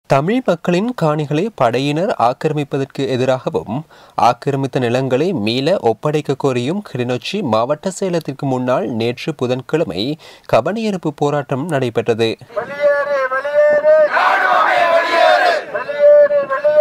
தமிழ் மக்களின் காணிகளை படையினர் ஆக்கிரமிப்பதற்கு எதிராகவும் ஆக்கிரமித்த நிலங்களை மீள ஒப்படைக்க கோரியும் கிளிநொச்சி மாவட்ட செயலகத்திற்கு முன்னால் நேற்று புதன்கிழமை கவனியிருப்பு போராட்டம் நடைபெற்றது வெளியேறு வெளியேறு வெளியேறு வெளியேறு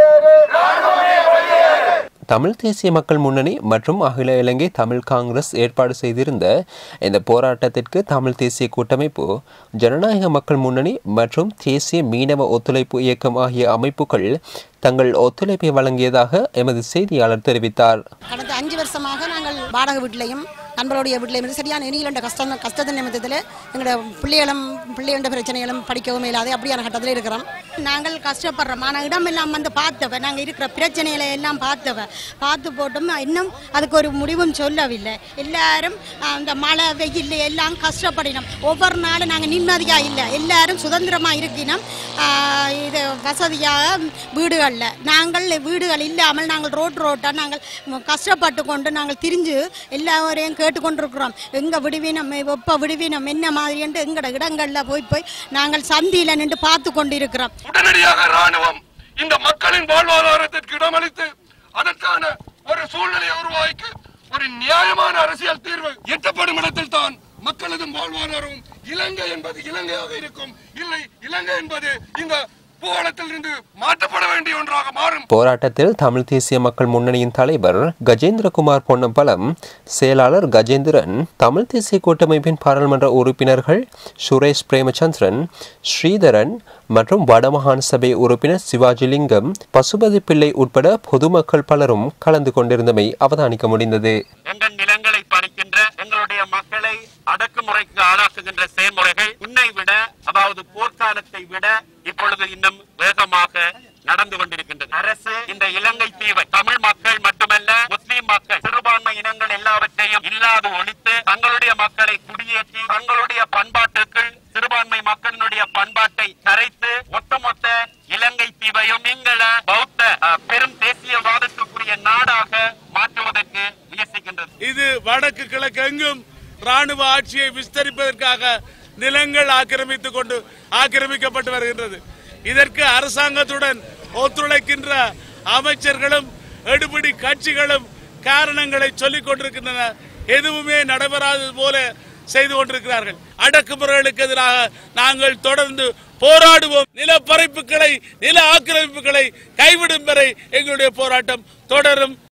தமிழ் தேசிய மக்கள் முன்னணி மற்றும் அகில இலங்கை தமிழ் காங்கிரஸ் ஏற்பாடு செய்திருந்த இந்த போராட்டத்திற்கு தமிழ் தேசிய கூட்டமைப்பு ஜனநாயக மக்கள் முன்னணி மற்றும் தேசிய மீனவ ஒத்துழைப்பு இயக்கம் ஆகிய அமைப்புகள் தங்கள் ஒத்துழைப்பை வழங்கியதாக எமது செய்தியாளர் தெரிவித்தார் கடந்த அஞ்சு வருஷமாக நாங்கள் வாடகை வீட்டிலையும் நண்பர்களுடைய வீட்டிலையும் இருந்து சரியான இனிகளண்ட கஷ்டம் கஷ்டத்தின் நிமித்தத்தில் எங்களோட பிள்ளைகளும் பிள்ளைகள பிரச்சனைகளும் படிக்கவும் இல்லாத அப்படியான கட்டத்தில் இருக்கிறோம் நாங்கள் கஷ்டப்படுறோம் ஆனால் இடம் எல்லாம் வந்து பார்த்தவ நாங்கள் இருக்கிற பிரச்சனைகளை எல்லாம் பார்த்தவ பார்த்து போட்டும் இன்னும் அதுக்கு ஒரு முடிவும் சொல்லவில்லை எல்லாரும் அந்த மழை வெயில் எல்லாம் கஷ்டப்படினோம் ஒவ்வொரு நாளும் நாங்கள் நிம்மதியாக இல்லை எல்லாரும் சுதந்திரமாக இருக்கினோம் ஆஹ் இது வசதியாக வீடுகளில் நாங்கள் வீடுகள் இல்லாமல் நாங்கள் ரோட் ரோட்டாக நாங்கள் கஷ்டப்பட்டு கொண்டு நாங்கள் திரிஞ்சு எல்லாரையும் கேட்டுக்கொண்டிருக்கிறோம் எங்கே விடுவினம் எப்போ விடுவினம் என்ன மாதிரி என்று எங்களோட இடங்களில் போய் போய் நாங்கள் சந்தியில் நின்று பார்த்து கொண்டு இருக்கிறோம் உடனடியாக ராணுவம் இந்த மக்களின் வாழ்வாதாரத்திற்கு இடமளித்து அதற்கான ஒரு சூழ்நிலையை உருவாக்கி ஒரு நியாயமான அரசியல் தீர்வு எட்டப்படும் இடத்தில் தான் மக்களதும் வாழ்வாதாரமும் இலங்கை என்பது இலங்கையாக இருக்கும் இல்லை இலங்கை என்பது இந்த பூகோளத்தில் இருந்து மாற்றப்பட வேண்டிய ஒன்றாக மாறும் போராட்டத்தில் தமிழ் தேசிய மக்கள் முன்னணியின் தலைவர் கஜேந்திரகுமார் பொன்னம்பலம் செயலாளர் கஜேந்திரன் தமிழ் தேசிய கூட்டமைப்பின் பாராளுமன்ற உறுப்பினர்கள் சுரேஷ் பிரேமச்சந்திரன் ஸ்ரீதரன் மற்றும் வடமாகாண சபை உறுப்பினர் சிவாஜிலிங்கம் பசுபதி பிள்ளை உட்பட பொதுமக்கள் பலரும் கலந்து கொண்டிருந்தமை அவதானிக்க முடிந்தது எங்கள் நிலங்களை பறிக்கின்ற எங்களுடைய மக்களை அடக்குமுறைக்கு ஆளாக்குகின்ற செயல்முறைகள் முன்னை விட அதாவது போர்க்காலத்தை விட இப்பொழுது இன்னும் வேகமாக நடந்து கொண்டிருக்கின்றது அரசு இந்த இலங்கை தீவை தமிழ் மக்கள் மட்டுமல்ல முஸ்லிம் மக்கள் சிறுபான்மை இனங்கள் எல்லாவற்றையும் இல்லாது ஒழித்து தங்களுடைய மக்களை குடியேற்றி தங்களுடைய பண்பாட்டுக்குள் சிறுபான்மை மக்களினுடைய பண்பாட்டை கரைத்து ஒட்டுமொத்த இலங்கை தீவையும் சிங்கள பௌத்த அஹ், பெரும் தேசியவாதத்துக்குரிய நாடாக மாற்றுவதற்கு முயற்சிக்கின்றது இது வடக்கு கிழக்கு எங்கும் ராணுவ ஆட்சியை விஸ்தரிப்பதற்காக நிலங்கள் ஆக்கிரமித்துக் கொண்டு ஆக்கிரமிக்கப்பட்டு வருகின்றது இதற்கு அரசாங்கத்துடன் ஒத்துழைக்கின்ற அமைச்சர்களும் எடுபிடி கட்சிகளும் காரணங்களை சொல்லிக் கொண்டிருக்கின்றன எதுவுமே நடைபெறாதது போல செய்து கொண்டிருக்கிறார்கள் அடக்குமுறைகளுக்கு எதிராக நாங்கள் தொடர்ந்து போராடுவோம் நிலப்பறிப்புகளை நில ஆக்கிரமிப்புகளை கைவிடும் வரை எங்களுடைய போராட்டம் தொடரும்